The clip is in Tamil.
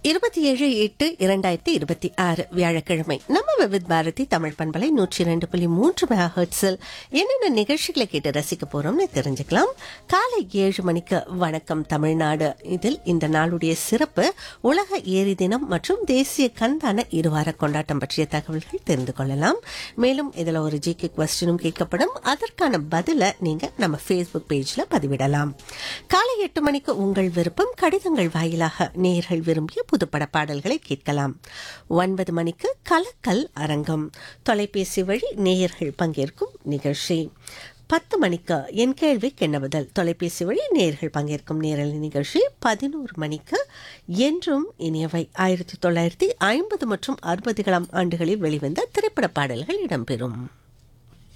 இருபத்தி ஏழு எட்டு இரண்டாயிரத்தி இருபத்தி ஆறு வியாழக்கிழமை நம்ம விவித் பாரதி தமிழ் பண்பலை நூற்றி இரண்டு புள்ளி மூன்று மெகாஹெர்ட்ஸில் என்னென்ன நிகழ்ச்சிகளை கேட்டு ரசிக்க போறோம்னு தெரிஞ்சுக்கலாம் காலை ஏழு மணிக்கு வணக்கம் தமிழ்நாடு இதில் இந்த நாளுடைய சிறப்பு உலக ஏரி தினம் மற்றும் தேசிய கண்தான இருவார கொண்டாட்டம் பற்றிய தகவல்கள் தெரிந்து கொள்ளலாம் மேலும் இதில் ஒரு ஜிகே கொஸ்டினும் கேட்கப்படும் அதற்கான பதிலை நீங்க நம்ம ஃபேஸ்புக் பேஜ்ல பதிவிடலாம் காலை எட்டு மணிக்கு உங்கள் விருப்பம் கடிதங்கள் வாயிலாக நேர்கள் விரும்பிய புதுப்பட பாடல்களை கேட்கலாம் ஒன்பது மணிக்கு கலக்கல் அரங்கம் தொலைபேசி வழி நேயர்கள் பங்கேற்கும் நிகழ்ச்சி பத்து மணிக்கு என் கேள்விக்கு என்ன பதில் தொலைபேசி வழி நேயர்கள் பங்கேற்கும் நேரலை நிகழ்ச்சி பதினோரு மணிக்கு என்றும் இனியவை ஆயிரத்தி தொள்ளாயிரத்தி ஐம்பது மற்றும் அறுபதுகளாம் ஆண்டுகளில் வெளிவந்த திரைப்பட பாடல்கள் இடம்பெறும்